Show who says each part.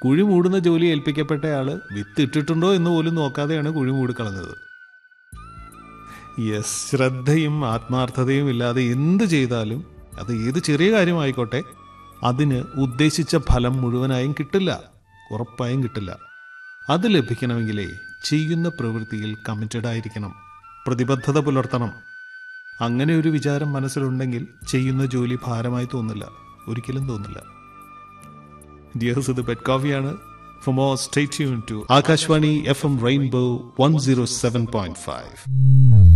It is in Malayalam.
Speaker 1: കുഴി മൂടുന്ന ജോലി ഏൽപ്പിക്കപ്പെട്ടയാള് വിത്ത് ഇട്ടിട്ടുണ്ടോ എന്ന് പോലും നോക്കാതെയാണ് കുഴി മൂടിക്കളഞ്ഞത് യെസ് ശ്രദ്ധയും ആത്മാർത്ഥതയും ഇല്ലാതെ എന്ത് ചെയ്താലും അത് ഏത് ചെറിയ കാര്യമായിക്കോട്ടെ അതിന് ഉദ്ദേശിച്ച ഫലം മുഴുവനായും കിട്ടില്ല ഉറപ്പായും കിട്ടില്ല അത് ലഭിക്കണമെങ്കിലേ ചെയ്യുന്ന പ്രവൃത്തിയിൽ കമ്മിറ്റഡ് ആയിരിക്കണം പ്രതിബദ്ധത പുലർത്തണം അങ്ങനെ ഒരു വിചാരം മനസ്സിലുണ്ടെങ്കിൽ ചെയ്യുന്ന ജോലി ഭാരമായി തോന്നില്ല ഒരിക്കലും തോന്നില്ല ഡിയേഴ്സ് ഇത് പെറ്റ് കോഫിയാണ് for more stay tune to Akashvani F M Rainbow one zero seven point five